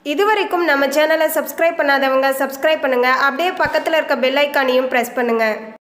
இதுவரைக்கும் நம்ம சேனலை சப்ஸ்கிரைப் பண்ணாதவங்க சப்ஸ்கிரைப் பண்ணுங்க அப்படியே பக்கத்தில் இருக்க பெல் ஐக்கானையும் ப்ரெஸ் பண்ணுங்க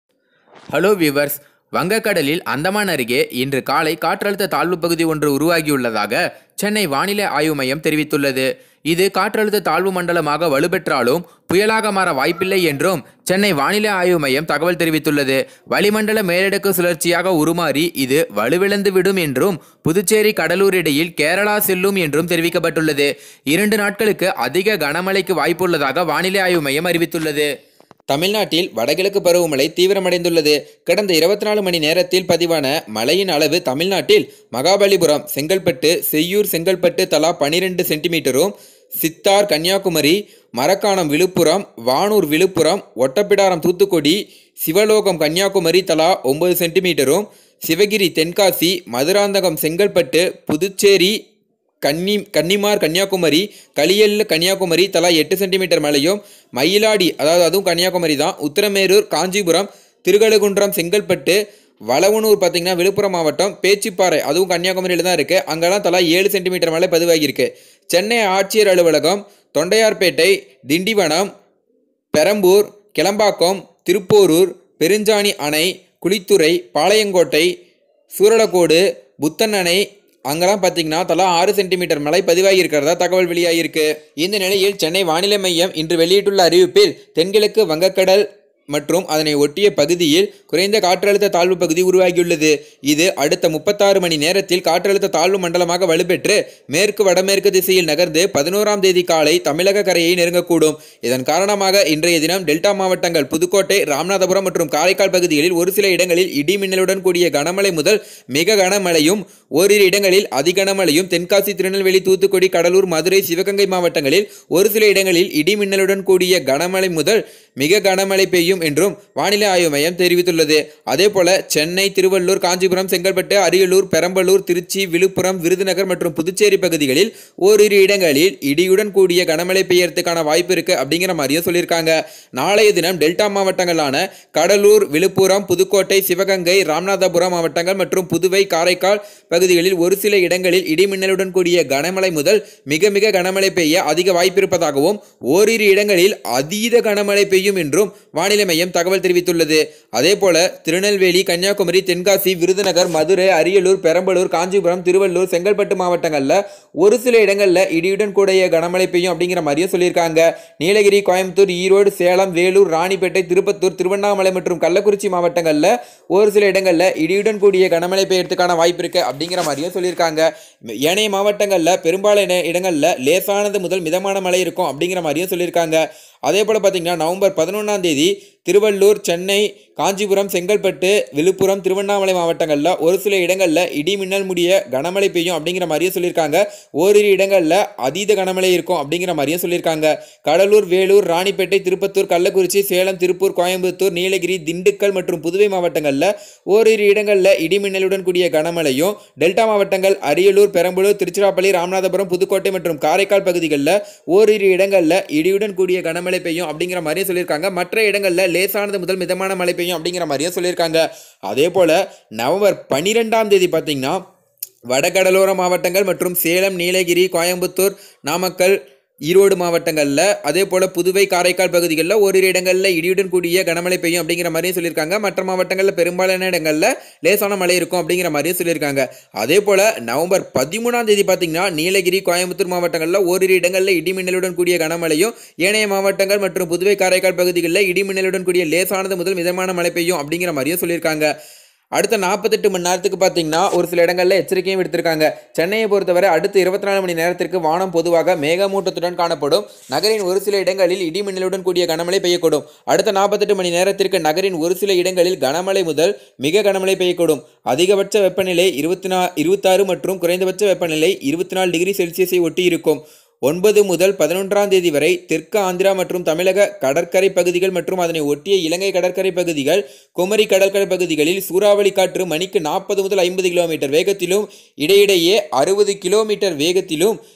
ஹலோ வியூவர்ஸ் வங்கக்கடலில் அந்தமான் அருகே இன்று காலை காற்றழுத்த தாழ்வு பகுதி ஒன்று உருவாகியுள்ளதாக சென்னை வானிலை ஆய்வு மையம் தெரிவித்துள்ளது இது காற்றழுத்த தாழ்வு மண்டலமாக வலுப்பெற்றாலும் புயலாக மாற வாய்ப்பில்லை என்றும் சென்னை வானிலை ஆய்வு மையம் தகவல் தெரிவித்துள்ளது வளிமண்டல மேலடுக்கு சுழற்சியாக உருமாறி இது வலுவிழந்து விடும் என்றும் புதுச்சேரி கடலூர் இடையில் கேரளா செல்லும் என்றும் தெரிவிக்கப்பட்டுள்ளது இரண்டு நாட்களுக்கு அதிக கனமழைக்கு வாய்ப்புள்ளதாக வானிலை ஆய்வு மையம் அறிவித்துள்ளது தமிழ்நாட்டில் வடகிழக்கு பருவமழை தீவிரமடைந்துள்ளது கடந்த இருபத்தி நாலு மணி நேரத்தில் பதிவான மழையின் அளவு தமிழ்நாட்டில் மகாபலிபுரம் செங்கல்பட்டு செய்யூர் செங்கல்பட்டு தலா பனிரெண்டு சென்டிமீட்டரும் சித்தார் கன்னியாகுமரி மரக்காணம் விழுப்புரம் வானூர் விழுப்புரம் ஒட்டப்பிடாரம் தூத்துக்குடி சிவலோகம் கன்னியாகுமரி தலா ஒன்பது சென்டிமீட்டரும் சிவகிரி தென்காசி மதுராந்தகம் செங்கல்பட்டு புதுச்சேரி கன்னி கன்னிமார் கன்னியாகுமரி களியல்ல கன்னியாகுமரி தலா எட்டு சென்டிமீட்டர் மழையும் மயிலாடி அதாவது அதுவும் கன்னியாகுமரி தான் உத்தரமேரூர் காஞ்சிபுரம் திருக்கழுகுன்றம் செங்கல்பட்டு வளவனூர் பார்த்தீங்கன்னா விழுப்புரம் மாவட்டம் பேச்சிப்பாறை அதுவும் கன்னியாகுமரியில் தான் இருக்குது அங்கெல்லாம் தலா ஏழு சென்டிமீட்டர் மழை பதிவாகியிருக்கு சென்னை ஆட்சியர் அலுவலகம் தொண்டையார்பேட்டை திண்டிவனம் பெரம்பூர் கிளம்பாக்கம் திருப்போரூர் பெருஞ்சாணி அணை குளித்துறை பாளையங்கோட்டை சூரலக்கோடு புத்தன் அணை அங்கெல்லாம் பார்த்தீங்கன்னா தலா ஆறு சென்டிமீட்டர் மழை பதிவாகி இருக்கிறதா தகவல் வெளியாகியிருக்கு இந்த நிலையில் சென்னை வானிலை மையம் இன்று வெளியிட்டுள்ள அறிவிப்பில் தென்கிழக்கு வங்கக்கடல் மற்றும் அதனை ஒட்டிய பகுதியில் குறைந்த காற்றழுத்த தாழ்வு பகுதி உருவாகியுள்ளது இது அடுத்த முப்பத்தாறு மணி நேரத்தில் காற்றழுத்த தாழ்வு மண்டலமாக வலுப்பெற்று மேற்கு வடமேற்கு திசையில் நகர்ந்து பதினோராம் தேதி காலை தமிழக கரையை நெருங்கக்கூடும் இதன் காரணமாக இன்றைய தினம் டெல்டா மாவட்டங்கள் புதுக்கோட்டை ராமநாதபுரம் மற்றும் காரைக்கால் பகுதிகளில் ஒரு சில இடங்களில் இடி மின்னலுடன் கூடிய கனமழை முதல் மிக கனமழையும் ஓரிரு இடங்களில் அதிகனமழையும் தென்காசி திருநெல்வேலி தூத்துக்குடி கடலூர் மதுரை சிவகங்கை மாவட்டங்களில் ஒரு சில இடங்களில் இடி மின்னலுடன் கூடிய கனமழை முதல் மிக கனமழை பெய்யும் என்றும் வானிலை ஆய்வு மையம் தெரிவித்துள்ளது அதேபோல சென்னை திருவள்ளூர் காஞ்சிபுரம் செங்கல்பட்டு அரியலூர் பெரம்பலூர் திருச்சி விழுப்புரம் விருதுநகர் மற்றும் புதுச்சேரி பகுதிகளில் ஓரிரு இடங்களில் இடியுடன் கூடிய கனமழை பெய்யறதுக்கான வாய்ப்பு இருக்கு அப்படிங்கிற மாதிரியும் சொல்லியிருக்காங்க நாளைய தினம் டெல்டா மாவட்டங்களான கடலூர் விழுப்புரம் புதுக்கோட்டை சிவகங்கை ராமநாதபுரம் மாவட்டங்கள் மற்றும் புதுவை காரைக்கால் பகுதிகளில் ஒரு சில இடங்களில் இடிமின்னலுடன் கூடிய கனமழை முதல் மிக மிக கனமழை பெய்ய அதிக வாய்ப்பிருப்பதாகவும் ஓரிரு இடங்களில் அதீத கனமழை பெய்யும் என்றும் வானிலை மையம் தகவல் தெரிவித்துள்ளது அதேபோல திருநெல்வேலி கன்னியாகுமரி தென்காசி விருதுநகர் மதுரை அரியலூர் பெரம்பலூர் காஞ்சிபுரம் திருவள்ளூர் செங்கல்பட்டு மாவட்டங்களில் ஒரு சில இடங்களில் இடியுடன் கூடிய கனமழை பெய்யும் அப்படிங்கிற மாதிரியும் சொல்லியிருக்காங்க நீலகிரி கோயம்புத்தூர் ஈரோடு சேலம் வேலூர் ராணிப்பேட்டை திருப்பத்தூர் திருவண்ணாமலை மற்றும் கள்ளக்குறிச்சி மாவட்டங்களில் ஒரு சில இடங்களில் இடியுடன் கூடிய கனமழை பெய்யறதுக்கான வாய்ப்பு இருக்கு அப்படிங்கிற மாதிரியும் சொல்லியிருக்காங்க ஏனைய மாவட்டங்களில் பெரும்பாலான இடங்களில் லேசானது முதல் மிதமான மழை இருக்கும் அப்படிங்கிற மாதிரியும் சொல்லியிருக்காங்க அதே போல் பார்த்தீங்கன்னா நவம்பர் பதினொன்றாம் தேதி திருவள்ளூர் சென்னை காஞ்சிபுரம் செங்கல்பட்டு விழுப்புரம் திருவண்ணாமலை மாவட்டங்களில் ஒரு சில இடங்களில் இடி மின்னல் முடிய கனமழை பெய்யும் அப்படிங்கிற மாதிரியும் சொல்லியிருக்காங்க ஓரிரு இடங்களில் அதீத கனமழை இருக்கும் அப்படிங்கிற மாதிரியும் சொல்லியிருக்காங்க கடலூர் வேலூர் ராணிப்பேட்டை திருப்பத்தூர் கள்ளக்குறிச்சி சேலம் திருப்பூர் கோயம்புத்தூர் நீலகிரி திண்டுக்கல் மற்றும் புதுவை மாவட்டங்களில் ஓரிரு இடங்களில் இடி மின்னலுடன் கூடிய கனமழையும் டெல்டா மாவட்டங்கள் அரியலூர் பெரம்பலூர் திருச்சிராப்பள்ளி ராமநாதபுரம் புதுக்கோட்டை மற்றும் காரைக்கால் பகுதிகளில் ஓரிரு இடங்களில் இடியுடன் கூடிய கனமழை பெய்யும் அப்படிங்கிற மாதிரியும் சொல்லியிருக்காங்க மற்ற இடங்களில் லேசானது முதல் மிதமான மழை பெய்யும் அப்படிங்கிற மாதிரியும் சொல்லியிருக்காங்க அதே போல் நவம்பர் பன்னிரெண்டாம் தேதி பார்த்தீங்கன்னா வடகடலோர மாவட்டங்கள் மற்றும் சேலம் நீலகிரி கோயம்புத்தூர் நாமக்கல் ஈரோடு மாவட்டங்களில் அதே போல் புதுவை காரைக்கால் பகுதிகளில் ஓரிரு இடங்களில் இடியுடன் கூடிய கனமழை பெய்யும் அப்படிங்கிற மாதிரியும் சொல்லியிருக்காங்க மற்ற மாவட்டங்களில் பெரும்பாலான இடங்களில் லேசான மழை இருக்கும் அப்படிங்கிற மாதிரியும் சொல்லியிருக்காங்க அதே போல் நவம்பர் பதிமூணாம் தேதி பார்த்தீங்கன்னா நீலகிரி கோயம்புத்தூர் மாவட்டங்களில் ஓரிரு இடங்களில் இடிமின்னலுடன் கூடிய கனமழையும் ஏனைய மாவட்டங்கள் மற்றும் புதுவை காரைக்கால் பகுதிகளில் இடிமின்னலுடன் கூடிய லேசானது முதல் மிதமான மழை பெய்யும் அப்படிங்கிற மாதிரியும் சொல்லியிருக்காங்க அடுத்த நாற்பத்தெட்டு மணி நேரத்துக்கு பார்த்தீங்கன்னா ஒரு சில இடங்களில் எச்சரிக்கையும் விடுத்திருக்காங்க சென்னையை பொறுத்தவரை அடுத்த இருபத்தி நாலு மணி நேரத்திற்கு வானம் பொதுவாக மேகமூட்டத்துடன் காணப்படும் நகரின் ஒரு சில இடங்களில் இடி மின்னலுடன் கூடிய கனமழை பெய்யக்கூடும் அடுத்த நாற்பத்தெட்டு மணி நேரத்திற்கு நகரின் ஒரு சில இடங்களில் கனமழை முதல் மிக கனமழை பெய்யக்கூடும் அதிகபட்ச வெப்பநிலை இருபத்தி நா இருபத்தாறு மற்றும் குறைந்தபட்ச வெப்பநிலை இருபத்தி நாலு டிகிரி செல்சியஸை ஒட்டி இருக்கும் ஒன்பது முதல் பதினொன்றாம் தேதி வரை தெற்கு ஆந்திரா மற்றும் தமிழக கடற்கரை பகுதிகள் மற்றும் அதனை ஒட்டிய இலங்கை கடற்கரை பகுதிகள் குமரி கடற்கரை பகுதிகளில் சூறாவளி காற்று மணிக்கு நாற்பது முதல் ஐம்பது கிலோமீட்டர் வேகத்திலும் இடையிடையே அறுபது கிலோமீட்டர் வேகத்திலும்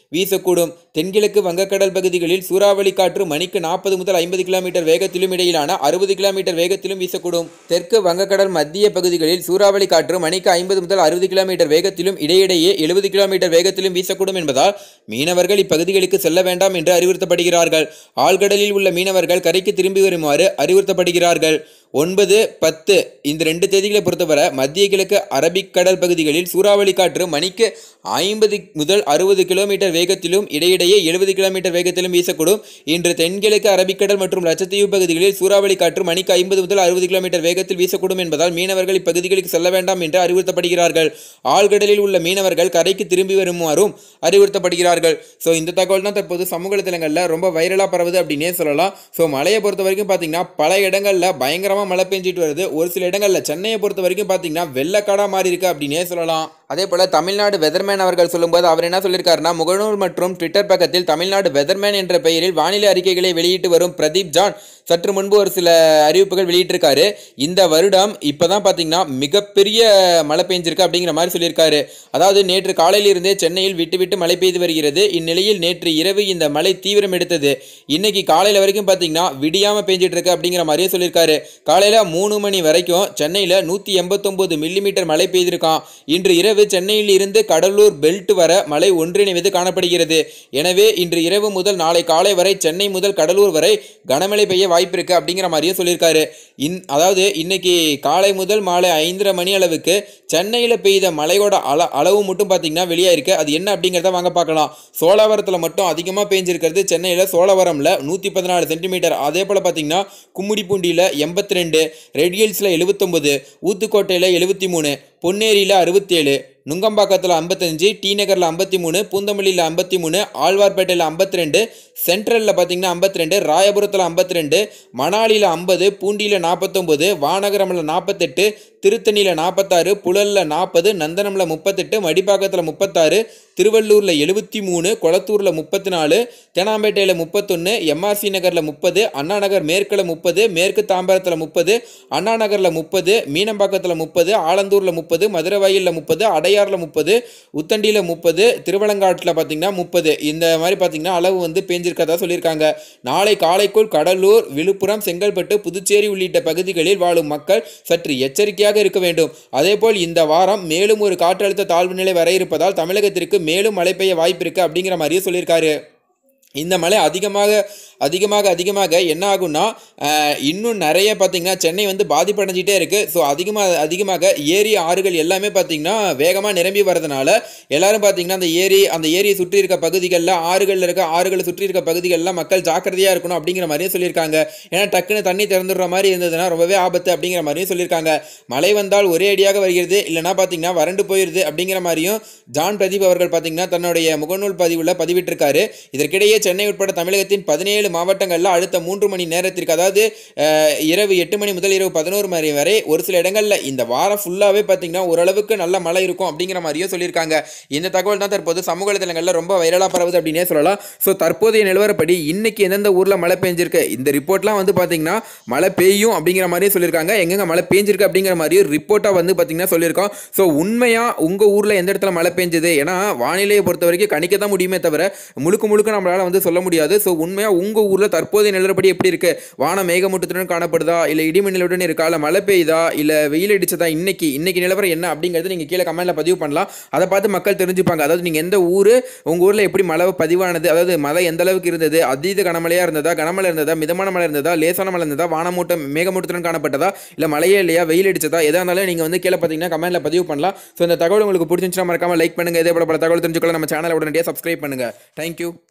வீசக்கூடும் தென்கிழக்கு வங்கக்கடல் பகுதிகளில் சூறாவளி காற்று மணிக்கு நாற்பது முதல் ஐம்பது கிலோமீட்டர் வேகத்திலும் இடையிலான அறுபது கிலோமீட்டர் வேகத்திலும் வீசக்கூடும் தெற்கு வங்கக்கடல் மத்திய பகுதிகளில் சூறாவளி காற்று மணிக்கு ஐம்பது முதல் அறுபது கிலோமீட்டர் வேகத்திலும் இடையிடையே எழுபது கிலோமீட்டர் வேகத்திலும் வீசக்கூடும் என்பதால் மீனவர்கள் இப்பகுதிகளுக்கு செல்ல வேண்டாம் என்று அறிவுறுத்தப்படுகிறார்கள் ஆழ்கடலில் உள்ள மீனவர்கள் கரைக்கு திரும்பி வருமாறு அறிவுறுத்தப்படுகிறார்கள் ஒன்பது பத்து இந்த ரெண்டு தேதிகளை பொறுத்தவரை மத்திய கிழக்கு அரபிக்கடல் பகுதிகளில் சூறாவளி காற்று மணிக்கு ஐம்பது முதல் அறுபது கிலோமீட்டர் வேகத்திலும் இடையிடையே எழுபது கிலோமீட்டர் வேகத்திலும் வீசக்கூடும் இன்று தென்கிழக்கு அரபிக்கடல் மற்றும் லட்சத்தீவு பகுதிகளில் சூறாவளி காற்று மணிக்கு ஐம்பது முதல் அறுபது கிலோமீட்டர் வேகத்தில் வீசக்கூடும் என்பதால் மீனவர்கள் இப்பகுதிகளுக்கு செல்ல வேண்டாம் என்று அறிவுறுத்தப்படுகிறார்கள் ஆழ்கடலில் உள்ள மீனவர்கள் கரைக்கு திரும்பி வருமாறும் அறிவுறுத்தப்படுகிறார்கள் ஸோ இந்த தகவல் தான் தற்போது சமூக வலைத்தளங்களில் ரொம்ப வைரலாக பரவுது அப்படின்னே சொல்லலாம் ஸோ மழையை பொறுத்த வரைக்கும் பார்த்தீங்கன்னா பல இடங்களில் பயங்கரமாக மழை பெஞ்சிட்டு வருது ஒரு சில இடங்களில் சென்னையை பொறுத்த வரைக்கும் பார்த்தீங்கன்னா வெள்ளக்காடாக மாறி இருக்கு அப்படின்னே சொல்லலாம் அதே போல் தமிழ்நாடு வெதர்மேன் அவர்கள் சொல்லும்போது அவர் என்ன சொல்லியிருக்காருன்னா முகநூல் மற்றும் ட்விட்டர் பக்கத்தில் தமிழ்நாடு வெதர்மேன் என்ற பெயரில் வானிலை அறிக்கைகளை வெளியிட்டு வரும் பிரதீப் ஜான் சற்று முன்பு ஒரு சில அறிவிப்புகள் வெளியிட்டிருக்காரு இந்த வருடம் இப்போதான் பார்த்தீங்கன்னா மிகப்பெரிய மழை பெஞ்சிருக்கு அப்படிங்கிற மாதிரி சொல்லியிருக்காரு அதாவது நேற்று காலையில் இருந்தே சென்னையில் விட்டு விட்டு மழை பெய்து வருகிறது இந்நிலையில் நேற்று இரவு இந்த மழை தீவிரம் எடுத்தது இன்னைக்கு காலையில் வரைக்கும் பார்த்தீங்கன்னா விடியாமல் பெஞ்சிட்டு இருக்கு அப்படிங்கிற மாதிரியே சொல்லியிருக்காரு காலையில் மூணு மணி வரைக்கும் சென்னையில் நூற்றி எண்பத்தொம்போது மில்லிமீட்டர் மழை பெய்திருக்கான் இன்று இரவு சென்னையில் இருந்து கடலூர் பெல்ட் வர மழை ஒன்றிணைவது காணப்படுகிறது எனவே இன்று இரவு முதல் நாளை காலை வரை சென்னை முதல் கடலூர் வரை கனமழை பெய்ய வாய்ப்பு இருக்கு அப்படிங்கிற மாதிரியும் சொல்லியிருக்காரு இன் அதாவது இன்னைக்கு காலை முதல் மாலை ஐந்தரை மணி அளவுக்கு சென்னையில் பெய்த மழையோட அள அளவு மட்டும் பார்த்தீங்கன்னா வெளியாயிருக்கு அது என்ன அப்படிங்கிறத வாங்க பார்க்கலாம் சோழவரத்தில் மட்டும் அதிகமாக பெஞ்சிருக்கிறது சென்னையில் சோழவரமில் நூற்றி பதினாலு சென்டிமீட்டர் அதே போல் பார்த்தீங்கன்னா கும்மிடிப்பூண்டியில் எண்பத்தி ரெண்டு ரெட்ஹில்ஸில் எழுபத்தொம்பது ஊத்துக்கோட்டையில் எழுபத்தி மூணு பொன்னேரியில் அறுபத்தேழு நுங்கம்பாக்கத்தில் ஐம்பத்தஞ்சு டி நகரில் ஐம்பத்தி மூணு பூந்தமல்லியில் ஐம்பத்தி மூணு ஆழ்வார்பேட்டையில் ஐம்பத்தி ரெண்டு சென்ட்ரலில் பார்த்தீங்கன்னா ஐம்பத்தி ரெண்டு ராயபுரத்தில் ஐம்பத்தி ரெண்டு மணாலியில் ஐம்பது பூண்டியில் நாற்பத்தொம்பது வானகரமில் நாற்பத்தெட்டு திருத்தணியில் நாற்பத்தாறு புழலில் நாற்பது நந்தனமில் முப்பத்தெட்டு மடிப்பாக்கத்தில் முப்பத்தாறு திருவள்ளூரில் எழுபத்தி மூணு கொளத்தூரில் முப்பத்தி நாலு தேனாம்பேட்டையில் முப்பத்தொன்று எம்ஆர்சி நகரில் முப்பது அண்ணா நகர் மேற்கில் முப்பது மேற்கு தாம்பரத்தில் முப்பது அண்ணா நகரில் முப்பது மீனம்பாக்கத்தில் முப்பது ஆலந்தூரில் முப்பது மதுரவாயிலில் முப்பது அடையாறில் முப்பது உத்தண்டியில் முப்பது திருவலங்காட்டில் பார்த்தீங்கன்னா முப்பது இந்த மாதிரி பார்த்தீங்கன்னா அளவு வந்து பேஞ்சிருக்கதா சொல்லியிருக்காங்க நாளை காலைக்குள் கடலூர் விழுப்புரம் செங்கல்பட்டு புதுச்சேரி உள்ளிட்ட பகுதிகளில் வாழும் மக்கள் சற்று எச்சரிக்கையாக இருக்க வேண்டும் அதேபோல் இந்த வாரம் மேலும் ஒரு காற்றழுத்த தாழ்வு நிலை வர இருப்பதால் தமிழகத்திற்கு மேலும் மழை பெய்ய வாய்ப்பு இருக்கு அப்படிங்கிற மாதிரியும் சொல்லியிருக்காரு இந்த மழை அதிகமாக அதிகமாக அதிகமாக என்ன ஆகும்னா அஹ், இன்னும் நிறைய பார்த்தீங்கன்னா சென்னை வந்து பாதிப்படைஞ்சிட்டே இருக்குது ஸோ அதிகமாக அதிகமாக ஏரி ஆறுகள் எல்லாமே பார்த்தீங்கன்னா வேகமாக நிரம்பி வரதுனால எல்லாரும் பார்த்தீங்கன்னா அந்த ஏரி அந்த ஏரியை சுற்றி இருக்க பகுதிகளில் ஆறுகளில் இருக்க ஆறுகளை சுற்றி இருக்க பகுதிகளில் மக்கள் ஜாக்கிரதையாக இருக்கணும் அப்படிங்கிற மாதிரியும் சொல்லியிருக்காங்க ஏன்னா டக்குன்னு தண்ணி திறந்துடுற மாதிரி இருந்ததுன்னா ரொம்பவே ஆபத்து அப்படிங்கிற மாதிரியும் சொல்லியிருக்காங்க மழை வந்தால் ஒரே அடியாக வருகிறது இல்லைன்னா பார்த்தீங்கன்னா வறண்டு போயிடுது அப்படிங்கிற மாதிரியும் ஜான் பிரதீப் அவர்கள் பார்த்தீங்கன்னா தன்னுடைய முகநூல் பதிவில் பதிவிட்டிருக்காரு இதற்கிடையே சென்னை உட்பட தமிழகத்தின் பதினேழு மாவட்டங்களில் அடுத்த மூன்று மணி நேரத்திற்கு அதாவது அஹ், இரவு எட்டு மணி முதல் இரவு பதினோரு மணி வரை ஒரு சில இடங்களில் இந்த வாரம் ஃபுல்லாகவே பார்த்தீங்கன்னா ஓரளவுக்கு நல்ல மழை இருக்கும் அப்படிங்கிற மாதிரியும் சொல்லியிருக்காங்க இந்த தகவல் தான் தற்போது சமூக வலைதளங்களில் ரொம்ப வைரலாக பரவுது அப்படின்னே சொல்லலாம் ஸோ தற்போதைய நிலவரப்படி இன்னைக்கு எந்தெந்த ஊரில் மழை பெஞ்சிருக்கு இந்த ரிப்போர்ட்லாம் வந்து பார்த்தீங்கன்னா மழை பெய்யும் அப்படிங்கிற மாதிரியும் சொல்லியிருக்காங்க எங்கெங்க மழை பெஞ்சிருக்கு அப்படிங்கிற மாதிரியும் ரிப்போர்ட்டாக வந்து பார்த்தீங்கன்னா சொல்லியிருக்கோம் ஸோ உண்மையாக உங்கள் ஊரில் எந்த இடத்துல மழை பெஞ்சது ஏன்னா வானிலையை பொறுத்த வரைக்கும் கணிக்க தான் முடியுமே தவிர முழுக்க முழுக்க நம்மளால் வந்து சொல்ல முடியாது ஸோ உண்மையாக உங்கள் ஊரில் தற்போதைய நிலவரப்படி எப்படி இருக்குது வானம் மேகமூட்டத்துடன் காணப்படுதா இல்லை இடிமின்னலுடன் இருக்கா இல்லை மழை பெய்யுதா இல்லை வெயில் அடிச்சதா இன்னைக்கு இன்னைக்கு நிலவரம் என்ன அப்படிங்கிறது நீங்கள் கீழே கமெண்ட்டில் பதிவு பண்ணலாம் அதை பார்த்து மக்கள் தெரிஞ்சுப்பாங்க அதாவது நீங்கள் எந்த ஊர் உங்கள் ஊரில் எப்படி மழை பதிவானது அதாவது மழை எந்த அளவுக்கு இருந்தது அதீத கனமழையாக இருந்ததா கனமழை இருந்ததா மிதமான மழை இருந்ததா லேசான மழை இருந்ததா வானமூட்டம் மேகமூட்டத்துடன் காணப்பட்டதா இல்லை மழையே இல்லையா வெயில் அடிச்சதா எதாக இருந்தாலும் நீங்கள் வந்து கீழே பார்த்தீங்கன்னா கமெண்ட்டில் பதிவு பண்ணலாம் ஸோ இந்த தகவல் உங்களுக்கு பிடிச்சிருந்துச்சுன்னா மறக்காம லைக் பண்ணுங்கள் இதே போல பல தகவல் தெரிஞ்சுக்கலாம் நம்ம சேனலை உடனடியாக சப்ஸ்கிரைப் பண்ணுங்கள் தேங்க்யூ